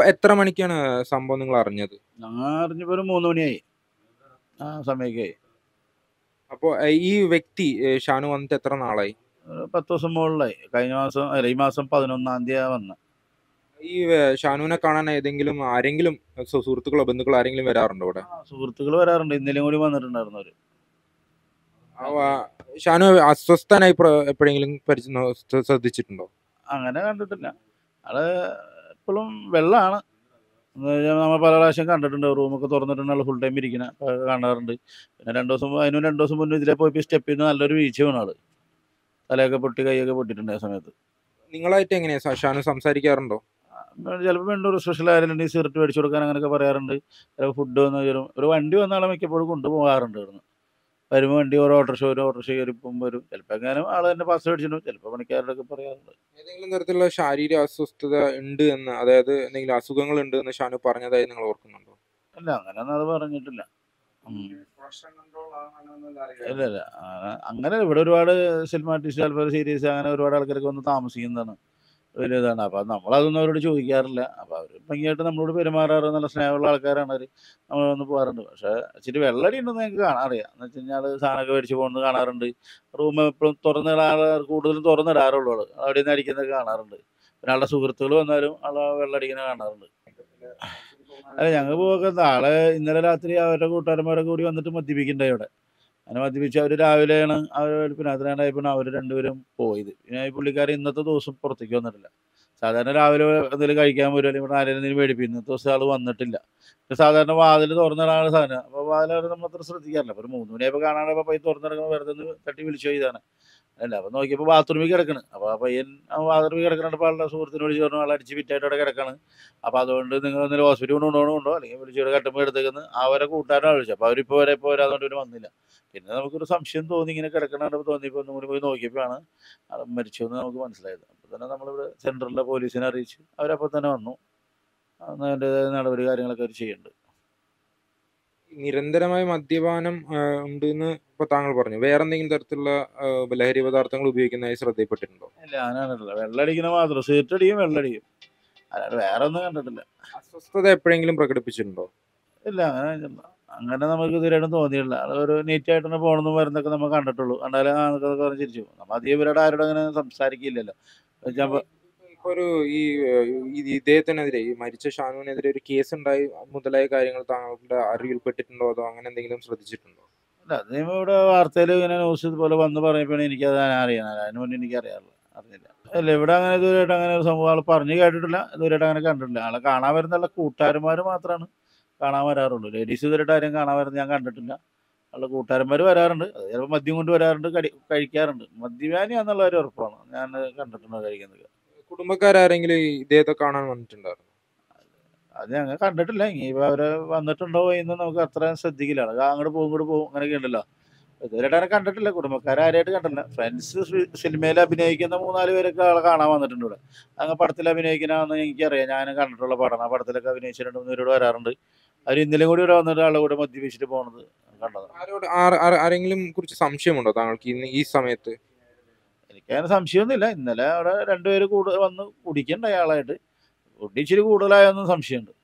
എത്ര മണിക്കാണ് സംഭവം നിങ്ങൾ അറിഞ്ഞത് ഞങ്ങൾ അറിഞ്ഞപ്പോൾ ഒരു മൂന്ന് മണിയായി ആ സമയമൊക്കെയായി അപ്പോൾ ഈ വ്യക്തി ഏ, ഷാനു വന്നിട്ട് എത്ര നാളായി ഒരു പത്ത് ദിവസം മുകളിലായി കഴിഞ്ഞ മാസം അല്ല ഈ മാസം പതിനൊന്നാം തീയതി വന്ന് ഈ ഏ, ഷാനുവിനെ കാണാൻ ഏതെങ്കിലും ആരെങ്കിലും സു- സുഹൃത്തുക്കളോ ബന്ധുക്കളോ ആരെങ്കിലും വരാറുണ്ടോ ഇവിടെ സുഹൃത്തുക്കൾ വരാറുണ്ട് ഇന്നലെയും കൂടി വന്നിട്ടുണ്ടായിരുന്നു അവര് അവ- ഷാനു അസ്വസ്ഥനായി പ്ര- എപ്പോഴെങ്കിലും പരിച- നോ- ശ്ര- ശ്രദ്ധിച്ചിട്ടുണ്ടോ അങ്ങനെ കണ്ടിട്ടില്ല ആള് എപ്പോഴും വെള്ളമാണ് നമ്മൾ പല പ്രാവശ്യം കണ്ടിട്ടുണ്ട് റൂമൊക്കെ തുറന്നിട്ടുണ്ട് ആൾ ഫുൾ ടൈം ഇരിക്കണ കാണാറുണ്ട് പിന്നെ രണ്ടു ദിവസം അതിന് രണ്ടു ദിവസം മുന്നേ ഇതിലെ പോയി സ്റ്റെപ്പിൽ നിന്ന് നല്ലൊരു വീഴ്ച വീണ ആള് തലയൊക്കെ പൊട്ടി കൈയൊക്കെ പൊട്ടിയിട്ടുണ്ട് ആ സമയത്ത് നിങ്ങളായിട്ട് എങ്ങനെയാ സ- ഷാനു സംസാരിക്കാറുണ്ടോ ചിലപ്പോൾ വീണ്ടും ഒരു സ്പെഷ്യൽ ആയാലും സിഗരറ്റ് മേടിച്ചു കൊടുക്കാൻ അങ്ങനെയൊക്കെ പറയാറുണ്ട് ചിലപ്പോൾ ഫുഡ് വന്ന് തരും ഒരു വണ്ടി വന്നാളെ മിക്കപ്പോഴും കൊണ്ടുപോകാറുണ്ട് ഇവിടുന്ന് വരുമ്പോൾ വണ്ടി ഒരു ഓട്ടോറിക്ഷ ഒരു ഓട്ടോറിക്ഷ കയറി പോകുമ്പോൾ വരും ചിലപ്പോൾ എങ്ങാനും ആൾ തന്നെ പാസ് മേടിച്ചിട്ടും ചിലപ്പോൾ പണിക്കാരുടെ ഒക്കെ പറയാറുണ്ട് ഏതെങ്കിലും തരത്തിലുള്ള ശാരീരിക അസ്വസ്ഥത ഉണ്ട് എന്ന് അതായത് എന്തെങ്കിലും അസുഖങ്ങൾ ഉണ്ട് എന്ന് ഷാനു പറഞ്ഞതായി നിങ്ങൾ ഓർക്കുന്നുണ്ടോ അല്ല അങ്ങനെയൊന്നും അത് പറഞ്ഞിട്ടില്ല ഉം. ഇല്ല ഇല്ല ആ- അങ്ങനെ ഇവിടെ ഒരുപാട് സിനിമ ആർട്ടിസ്റ്റ് ചിലപ്പോൾ സീരീസ് അങ്ങനെ ഒരുപാട് ആൾക്കാരൊക്കെ വന്ന് താമസിക്കുന്നതാണ് വലിയ ഇതാണ് അപ്പം നമ്മളതൊന്നും അവരോട് ചോദിക്കാറില്ല അപ്പം അവർ ഭംഗിയായിട്ട് നമ്മളോട് പെരുമാറാറ് നല്ല സ്നേഹമുള്ള ആൾക്കാരാണ് അവർ നമ്മൾ വന്ന് പോകാറുണ്ട് പക്ഷേ ഇച്ചിരി വെള്ളടി ഉണ്ടെന്ന് ഞങ്ങൾക്ക് കാണാൻ അറിയാം എന്ന് വെച്ച് കഴിഞ്ഞാൽ സാധനമൊക്കെ മേടിച്ച് പോകുന്നത് കാണാറുണ്ട് റൂം എപ്പോഴും തുറന്നിടാറ് കൂടുതലും തുറന്നിടാറുള്ളൂ ആള് അവിടെ നിന്ന് അടിക്കുന്നതൊക്കെ കാണാറുണ്ട് പിന്നെ ആളുടെ സുഹൃത്തുക്കൾ വന്നാലും ആളെ വെള്ളടിക്കുന്നത് കാണാറുണ്ട് അല്ല ഞങ്ങൾ പോകെ നാളെ ഇന്നലെ രാത്രി അവരുടെ കൂട്ടുകാരന്മാരൊക്കെ കൂടി വന്നിട്ട് മദ്യപിക്കണ്ടായി അവിടെ അങ്ങനെ മദ്യപിച്ച് അവർ രാവിലെയാണ് അവർ പിന്നെ അതിനാണ്ടായപ്പോൾ അവർ രണ്ടുപേരും പോയത് പിന്നെ ഈ പുള്ളിക്കാരൻ ഇന്നത്തെ ദിവസം പുറത്തേക്ക് വന്നിട്ടില്ല സാധാരണ രാവിലെ എന്തെങ്കിലും കഴിക്കാൻ വരും അല്ലെങ്കിൽ ഇവിടെ ആരെങ്കിലും എന്തെങ്കിലും മേടിക്കും ഇന്നത്തെ ദിവസം ആൾ വന്നിട്ടില്ല പിന്നെ സാധാരണ വാതിൽ തുറന്നിടാണ് സാധനം അപ്പോൾ വാതിൽ നമ്മൾ അത്ര ശ്രദ്ധിക്കാറില്ല അപ്പോൾ ഒരു മൂന്ന് മണിയായപ്പോൾ കാണാണ്ട് പയ്യൻ തുറന്നിറങ്ങുമ്പോൾ വെറുതെ ഒന്ന് തട്ടി വിളിച്ചു ചെയ്താണ് അല്ല അപ്പോൾ നോക്കിയപ്പോൾ ബാത്റൂമിൽ കിടക്കണ് അപ്പോൾ ആ പയ്യൻ ആ ബാത്റൂമിൽ കിടക്കണപ്പോൾ ആളുടെ സുഹൃത്തിനോട് വിളിച്ച് പറഞ്ഞു ആൾ അടിച്ച് ഫിറ്റായിട്ട് അവിടെ കിടക്കാണ് അപ്പോൾ അതുകൊണ്ട് നിങ്ങൾ എന്തെങ്കിലും ഹോസ്പിറ്റലിൽ കൊണ്ടുപോകണമുണ്ടോ അല്ലെങ്കിൽ വിളിച്ചോട് കട്ടുമ്പോൾ എടുത്തേക്കുന്നത് അവരെ കൂട്ടുകാരനാണ് വിളിച്ചത് അപ്പോൾ അവരിപ്പോൾ വരെ ഇപ്പോൾ വരാതുകൊണ്ട് ഇവർ വന്നില്ല പിന്നെ നമുക്കൊരു സംശയം തോന്നി ഇങ്ങനെ കിടക്കണപ്പോൾ തോന്നിയപ്പോൾ ഒന്നും കൂടി പോയി നോക്കിയപ്പോഴാണ് ആൾ മരിച്ചു എന്ന് നമുക്ക് മനസ്സിലായത് അപ്പോൾ തന്നെ നമ്മളിവിടെ സെൻട്രലിലെ പോലീസിനെ അറിയിച്ചു അവരപ്പോൾ തന്നെ വന്നു അന്ന് അതിൻ്റെതായ നടപടി കാര്യങ്ങളൊക്കെ അവർ ചെയ്യുന്നുണ്ട് നിരന്തരമായ മദ്യപാനം ആ, ഉണ്ട് എന്ന് ഇപ്പൊ താങ്കൾ പറഞ്ഞു വേറെ എന്തെങ്കിലും തരത്തിലുള്ള ആ, ലഹരി പദാർത്ഥങ്ങൾ ഉപയോഗിക്കുന്നതായി ശ്രദ്ധയിൽപ്പെട്ടിട്ടുണ്ടോ ഇല്ല ഞാനാണല്ലോ വെള്ളടിക്കുന്ന മാത്രം സീറ്റ് അടിക്കും വെള്ളടിക്കും അല്ലാണ്ട് വേറെ ഒന്നും കണ്ടിട്ടില്ല അസ്വസ്ഥത എപ്പോഴെങ്കിലും പ്രകടിപ്പിച്ചിട്ടുണ്ടോ ഇല്ല അങ്ങനെ കഴിഞ്ഞിട്ടില്ല. അങ്ങനെ നമുക്ക് ഇതുവരെയായിട്ടും തോന്നിയിട്ടില്ല ആൾ ഒരു നീറ്റായിട്ട് തന്നെ പോകണമെന്നും വരുന്നൊക്കെ നമ്മൾ കണ്ടിട്ടുള്ളൂ കണ്ടാലും ആ എന്നൊക്കെ പറഞ്ഞ് ചിരിച്ചു പോകും നമ്മൾ അധികം ഇവരോട് ആരോടും അങ്ങനെ സംസാരിക്കില്ലല്ലോ എന്നുവെച്ചാൽ ഇപ്പൊ ഒരു ഈ ഏഹ്, ഈ ഇദ്ദേഹത്തിനെതിരെ ഈ മരിച്ച ഷാനുവിനെതിരെ ഒരു കേസ് ഉണ്ടായി മുതലായ കാര്യങ്ങൾ താങ്കളുടെ അറിവിൽപ്പെട്ടിട്ടുണ്ടോ അതോ അങ്ങനെ എന്തെങ്കിലും ശ്രദ്ധിച്ചിട്ടുണ്ടോ അല്ല അത് നമ്മൾ ഇവിടെ വാർത്തയിൽ ഇങ്ങനെ ന്യൂസ് ഇതുപോലെ വന്ന് പറയുമ്പോഴാണ് എനിക്കത് അറിയാൻ അതിന് മുന്നേ എനിക്ക് അറിയാറില്ല അറിയില്ല അല്ല ഇവിടെ അങ്ങനെ ഇതുവരെയായിട്ട് അങ്ങനെ ഒരു സംഭവം ആൾ പറഞ്ഞു കേട്ടിട്ടില്ല ഇതുവരെയായിട്ട് അങ്ങനെ കണ്ടിട്ടില്ല ആളെ കാണാൻ വരുന്നുള്ള കൂട്ടുകാരന്മാർ മാത്രമാണ് കാണാൻ വരാറുള്ളൂ ലേഡീസ് ഇതുവരെയായിട്ട് ആരും കാണാൻ വരുന്നത് ഞാൻ കണ്ടിട്ടില്ല ആളുടെ കൂട്ടുകാരന്മാർ വരാറുണ്ട് അത് ചിലപ്പോൾ മദ്യം കൊണ്ട് വരാറുണ്ട് കടി കഴിക്കാറുണ്ട് മദ്യപാനിയാന്നുള്ള ഒരു ഉറപ്പാണ് ഞാൻ കണ്ടിട്ടുണ്ട് കഴിക്കുന്നത് കുടുംബക്കാരെങ്കിലും ഈ ഇദ്ദേഹത്തെ കാണാൻ വന്നിട്ടുണ്ടായിരുന്നു അത് ഞങ്ങൾ കണ്ടിട്ടില്ല ഇനിയിപ്പോൾ അവർ വന്നിട്ടുണ്ടോ എന്ന് നമുക്ക് അത്ര ശ്രദ്ധിക്കില്ല അത് അങ്ങോട്ട് പോകും ഇങ്ങോട്ട് പോകും അങ്ങനെയൊക്കെ ഉണ്ടല്ലോ ഇതുവരെയായിട്ട് അങ്ങനെ കണ്ടിട്ടില്ല കുടുംബക്കാരായിട്ട് കണ്ടിട്ടില്ല ഫ്രണ്ട്സ് സിനിമയിൽ അഭിനയിക്കുന്ന മൂന്നാല് പേരൊക്കെ ആളെ കാണാൻ വന്നിട്ടുണ്ട് ഇവിടെ അങ്ങ് പടത്തിൽ അഭിനയിക്കണമെന്ന് എനിക്കറിയാം ഞാൻ കണ്ടിട്ടുള്ള പടമാണ് ആ പടത്തിലൊക്കെ അഭിനയിച്ചിട്ടുണ്ട് മൂന്നുപേരോട് വരാറുണ്ട് അവർ ഇന്നലെയും കൂടി ഇവിടെ വന്നിട്ട് ആളുടെ കൂടെ മദ്യപിച്ചിട്ട് പോണത് കണ്ടത് ആരോട് ആർ- ആർ- ആരെങ്കിലും കുറിച്ച് സംശയമുണ്ടോ താങ്കൾക്ക് ഇന്ന് ഈ സമയത്ത് എനിക്കങ്ങനെ സംശയമൊന്നുമില്ല ഇന്നലെ അവിടെ രണ്ടുപേര് കൂടുതൽ വന്ന് കുടിക്കണ്ട അയാളായിട്ട് കുടി ഇച്ചിരി കൂടുതലായൊന്നും സംശയമുണ്ട്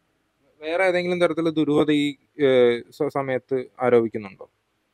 വേറെ ഏതെങ്കിലും തരത്തിലുള്ള ദുരൂഹത ഈ ഏഹ്, സ- സമയത്ത് ആരോപിക്കുന്നുണ്ടോ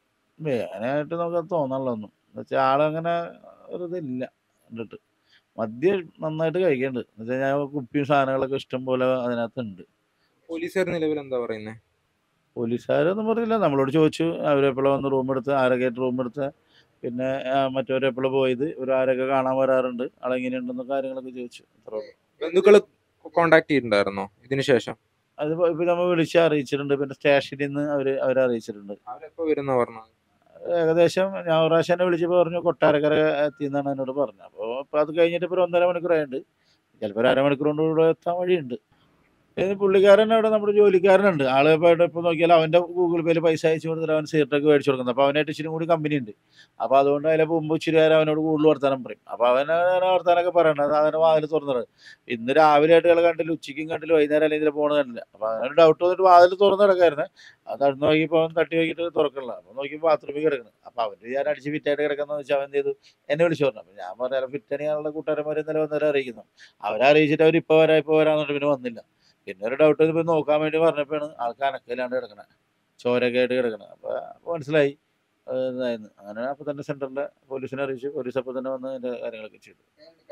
വേനായിട്ട് നമുക്ക് തോന്നണല്ലോ ഒന്നും എന്നുവെച്ചാൽ ആളങ്ങനെ ഒരു ഇതില്ല കണ്ടിട്ട് മദ്യം നന്നായിട്ട് കഴിക്കുന്നുണ്ട് എന്ന് വെച്ചാൽ ഞാൻ കുപ്പിയും സാധനങ്ങളൊക്കെ ഇഷ്ടം പോലെ അതിനകത്തുണ്ട് പോലീസുകാർ നിലവിൽ എന്താ പറയുന്നത് പോലീസുകാരൊന്നും പറഞ്ഞില്ല നമ്മളോട് ചോദിച്ചു അവരെപ്പോഴും വന്ന് റൂം എടുത്ത് ആരൊക്കെ റൂം എടുത്ത് പിന്നെ മറ്റവരെപ്പോഴും പോയത് ഇവർ ആരൊക്കെ കാണാൻ വരാറുണ്ട് ആളെങ്ങനെയുണ്ടെന്ന കാര്യങ്ങളൊക്കെ ചോദിച്ചു അത്രേ ഉള്ളൂ ബന്ധുക്കൾ കോണ്ടാക്ട് ചെയ്തിട്ടുണ്ടായിരുന്നോ ഇതിനു ശേഷം അത് ഇപ്പം നമ്മൾ വിളിച്ച് അറിയിച്ചിട്ടുണ്ട് പിന്നെ സ്റ്റേഷനിൽ നിന്ന് അവർ അവരെ അറിയിച്ചിട്ടുണ്ട് അവരെപ്പോ വരുന്ന പറഞ്ഞു ഏകദേശം ഞാൻ ഒരു പ്രാവശ്യം എന്നെ വിളിച്ചപ്പോൾ പറഞ്ഞു കൊട്ടാരക്കര എത്തിയെന്നാണ് എന്നോട് പറഞ്ഞത് അപ്പോൾ ഇപ്പോൾ അത് കഴിഞ്ഞിട്ട് ഇപ്പോൾ ഒരു ഒന്നര മണിക്കൂറായിട്ടുണ്ട് ചിലപ്പോൾ ഒരു അരമണിക്കൂർ കൊണ്ട് ഇവിടെ എത്താൻ വഴിയുണ്ട് ഇത് പുള്ളിക്കാരൻ അവിടെ നമ്മുടെ ജോലിക്കാരനുണ്ട് ആളെ ഇപ്പോൾ ഇവിടെ ഇപ്പോൾ നോക്കിയാൽ അവൻ്റെ ഗൂഗിൾ പേയിൽ പൈസ അയച്ചു കൊടുത്തിട്ട് അവൻ സീറ്റൊക്കെ മേടിച്ചു കൊടുക്കുന്നത് അപ്പോൾ അവനായിട്ട് ഇച്ചിരി കൂടി കമ്പനി ഉണ്ട് അപ്പോൾ അതുകൊണ്ട് അതിലെ മുമ്പ് ഇച്ചിരി നേരം അവനോട് കൂടുതൽ വർത്താനം പറയും അപ്പോൾ അവൻ അങ്ങനെ വർത്താനമൊക്കെ പറയണത് അതിന് വാതിൽ തുറന്നിട്ട് ഇന്ന് രാവിലെ ആയിട്ട് കളെ കണ്ടില്ല ഉച്ചയ്ക്കും കണ്ടില്ല വൈകുന്നേരം അല്ലെങ്കിൽ പോകണ കണ്ടില്ല അപ്പോൾ അവനൊരു ഡൗട്ട് വന്നിട്ട് വാതിൽ തുറന്ന് കിടക്കായിരുന്നു അത് അടുത്ത് നോക്കിയപ്പോൾ അവൻ തട്ടി നോക്കിയിട്ട് തുറക്കണില്ല അപ്പോൾ നോക്കിയപ്പോൾ ബാത്റൂമിൽ കിടക്കണം അപ്പോൾ അവൻ്റെ ഞാൻ അടിച്ച് ഫിറ്റായിട്ട് കിടക്കുന്ന വെച്ചാൽ അവൻ എന്ത് ചെയ്തു എന്നെ വിളിച്ചു പറഞ്ഞു അപ്പോൾ ഞാൻ പറഞ്ഞാൽ ഫിറ്റാണ് ഞങ്ങളുടെ കൂട്ടുകാരന്മാർ ഇന്നലെ വന്നവരെ അറിയിക്കുന്നു അവരെ അറിയിച്ചിട്ട് അവർ ഇപ്പോൾ വരാം ഇപ്പോൾ വരാമെന്നുണ്ട് പിന്നെ വന്നില്ല പിന്നെ ഒരു ഡൗട്ട് പോയി നോക്കാൻ വേണ്ടി പറഞ്ഞപ്പോഴാണ് ആൾക്ക് അനക്കയിലാണ്ട് കിടക്കണേ ചോരൊക്കെ ആയിട്ട് കിടക്കണേ അപ്പോൾ അപ്പോൾ മനസ്സിലായി അത് ഇതായിരുന്നു അങ്ങനെ അപ്പോൾ തന്നെ സെൻറ്ററിലെ പോലീസിനെ അറിയിച്ചു പോലീസ് അപ്പോൾ തന്നെ വന്ന് അതിൻ്റെ കാര്യങ്ങളൊക്കെ ചെയ്തു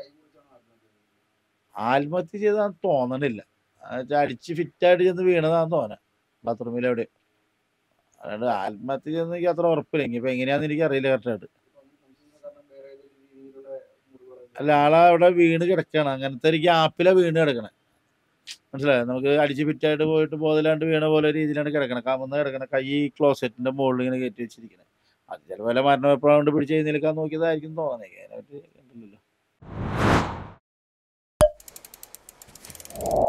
ആത്മഹത്യ ചെയ്താന്ന് തോന്നണില്ല എന്നുവെച്ചാൽ അടിച്ച് ഫിറ്റായിട്ട് ചെന്ന് വീണതാന്ന് തോന്നാൻ ബാത്റൂമിൽ എവിടെ അല്ലാണ്ട് ആത്മഹത്യ ചെയ്യുന്ന എനിക്ക് അത്ര ഉറപ്പില്ല ഇനിയിപ്പോൾ എങ്ങനെയാണെന്ന് എനിക്ക് അറിയില്ല കറക്റ്റായിട്ട് അല്ല ആളെ അവിടെ വീണ് കിടക്കുകയാണ് അങ്ങനത്തെ ഒരു ഗ്യാപ്പിലാണ് വീണ് കിടക്കണേ മനസ്സിലായോ നമുക്ക് അടിച്ച് ഫിറ്റായിട്ട് പോയിട്ട് ബോധമില്ലാണ്ട് വീണ പോലെ രീതിയിലാണ് കിടക്കണത് കമന്ന് കിടക്കണ കൈ ക്ലോസറ്റിന്റെ മുകളിൽ ഇങ്ങനെ കയറ്റി വെച്ചിരിക്കണേ അത് ചിലപ്പോൾ വല്ല മരണം എപ്പോഴാണ് കൊണ്ട് പിടിച്ച് എഴുന്നേൽക്കാൻ നോക്കിയതായിരിക്കും തോന്നണേ അതിനെപ്പറ്റി കണ്ടില്ലല്ലോ